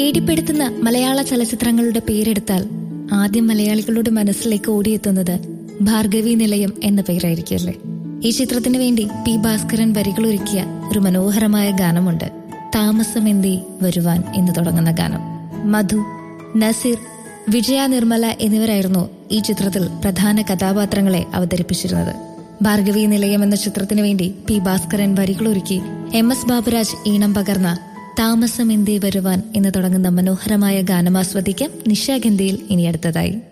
പേടിപ്പെടുത്തുന്ന മലയാള ചലച്ചിത്രങ്ങളുടെ പേരെടുത്താൽ ആദ്യം മലയാളികളുടെ മനസ്സിലേക്ക് ഓടിയെത്തുന്നത് ഭാർഗവി നിലയം എന്ന പേരായിരിക്കുമല്ലേ ഈ ചിത്രത്തിന് വേണ്ടി പി ഭാസ്കരൻ വരികളൊരുക്കിയ ഒരു മനോഹരമായ ഗാനമുണ്ട് താമസമെന്തേ വരുവാൻ എന്ന് തുടങ്ങുന്ന ഗാനം മധു നസീർ വിജയ നിർമ്മല എന്നിവരായിരുന്നു ഈ ചിത്രത്തിൽ പ്രധാന കഥാപാത്രങ്ങളെ അവതരിപ്പിച്ചിരുന്നത് ഭാർഗവി നിലയം എന്ന ചിത്രത്തിന് വേണ്ടി പി ഭാസ്കരൻ വരികളൊരുക്കി എം എസ് ബാബുരാജ് ഈണം പകർന്ന താമസം എന്തേ വരുവാൻ എന്ന് തുടങ്ങുന്ന മനോഹരമായ ഗാനം ആസ്വദിക്കാം നിശാഗന്ധിയിൽ ഇനി അടുത്തതായി